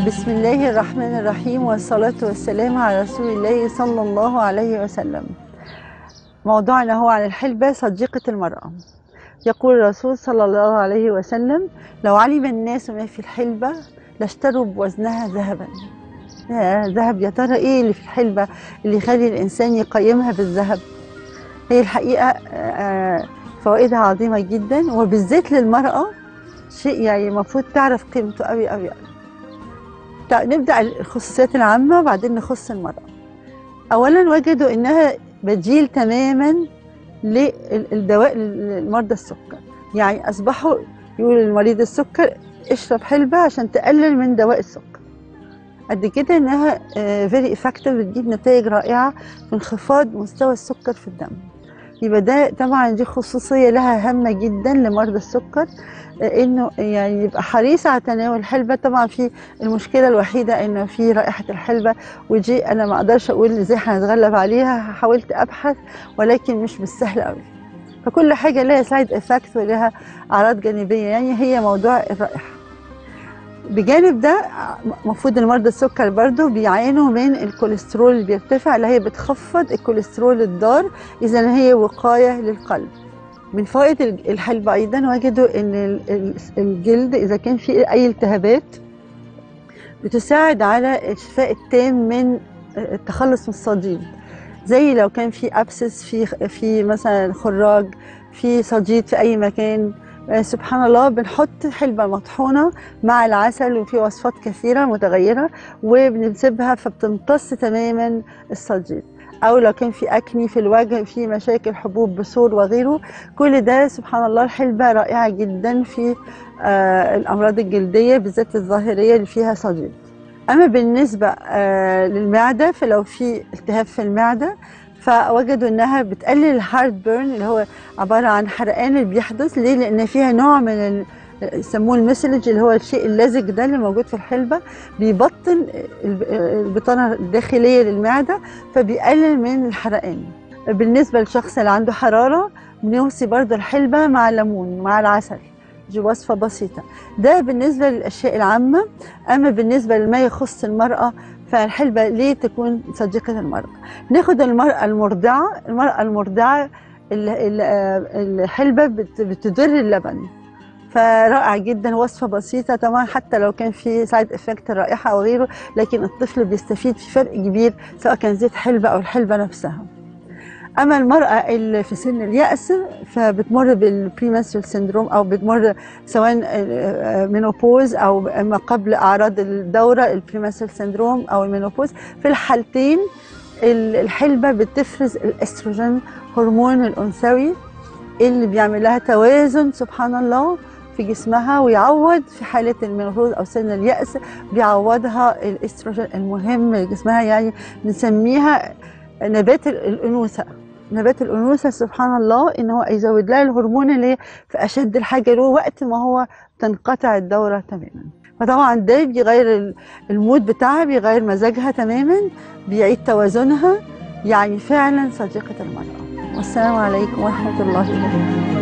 بسم الله الرحمن الرحيم والصلاة والسلام على رسول الله صلى الله عليه وسلم موضوعنا هو عن الحلبة صديقة المرأة يقول الرسول صلى الله عليه وسلم لو علم الناس ما في الحلبة لاشتروا بوزنها ذهبا يا ذهب يا ترى ايه اللي في الحلبة اللي يخلي الإنسان يقيمها بالذهب هي الحقيقة آه، فوائدها عظيمة جدا وبالذات للمرأة شيء يعني المفروض تعرف قيمته قوي قوي قوي طيب نبدأ الخصوصيات العامة وبعدين نخص المرأة أولا وجدوا إنها بديل تماما للدواء لمرضى السكر يعني أصبحوا يقولوا لمريض السكر اشرب حلبة عشان تقلل من دواء السكر قد كده إنها فيري افكتيف بتجيب نتائج رائعة في انخفاض مستوى السكر في الدم يبقى ده طبعا دي خصوصية لها هامة جدا لمرضى السكر انه يعني يبقى حريص على تناول الحلبة طبعا في المشكلة الوحيدة انه في رائحة الحلبة ودي انا ما اقدرش اقول ازاي هنتغلب عليها حاولت ابحث ولكن مش بالسهل قوي فكل حاجة لها سايد افكت ولها اعراض جانبية يعني هي موضوع الرائحة بجانب ده المفروض المرضى السكر برضو بيعانوا من الكوليسترول اللي بيرتفع اللي هي بتخفض الكوليسترول الضار اذا هي وقايه للقلب من فوائد الحلبة أيضا وجدوا أن الجلد إذا كان فيه أي التهابات بتساعد على الشفاء التام من التخلص من الصديد زي لو كان في أبسس في في مثلا خراج في صديد في أي مكان سبحان الله بنحط حلبة مطحونة مع العسل وفي وصفات كثيرة متغيرة وبنسيبها فبتمتص تماما الصديد او لو كان في اكني في الوجه في مشاكل حبوب بثور وغيره كل ده سبحان الله الحلبة رائعة جدا في آه الامراض الجلدية بالذات الظاهرية اللي فيها صديد اما بالنسبة آه للمعدة فلو في التهاب في المعدة فوجدوا انها بتقلل الهارد بيرن اللي هو عباره عن حرقان اللي بيحدث ليه؟ لان فيها نوع من ال... يسموه المسلج اللي هو الشيء اللزج ده اللي موجود في الحلبة بيبطن البطانة الداخلية للمعدة فبيقلل من الحرقان بالنسبة للشخص اللي عنده حرارة بنوصي برضه الحلبة مع الليمون مع العسل دي وصفة بسيطة ده بالنسبة للأشياء العامة أما بالنسبة لما يخص المرأة فالحلبة ليه تكون صديقة المرأة ناخد المرأة المرضعة المرأة المرضعة الحلبة بتدر اللبن فرائع جدا وصفة بسيطة طبعا حتى لو كان في سايد افكت الرائحة أو غيره لكن الطفل بيستفيد في فرق كبير سواء كان زيت حلبة أو الحلبة نفسها أما المرأة اللي في سن اليأس فبتمر بالبريمنسترال سيندروم أو بتمر سواء مينوبوز أو ما قبل أعراض الدورة البريمنسترال سيندروم أو المينوبوز في الحالتين الحلبة بتفرز الاستروجين هرمون الأنثوي اللي بيعمل لها توازن سبحان الله في جسمها ويعوض في حالة المينوبوز أو سن اليأس بيعوضها الاستروجين المهم لجسمها يعني بنسميها نبات الأنوثة نبات الأنوثة سبحان الله إن هو يزود لها الهرمون اللي في أشد الحاجة له وقت ما هو تنقطع الدورة تماما فطبعا ده بيغير المود بتاعها بيغير مزاجها تماما بيعيد توازنها يعني فعلا صديقة المرأة والسلام عليكم ورحمة الله وبركاته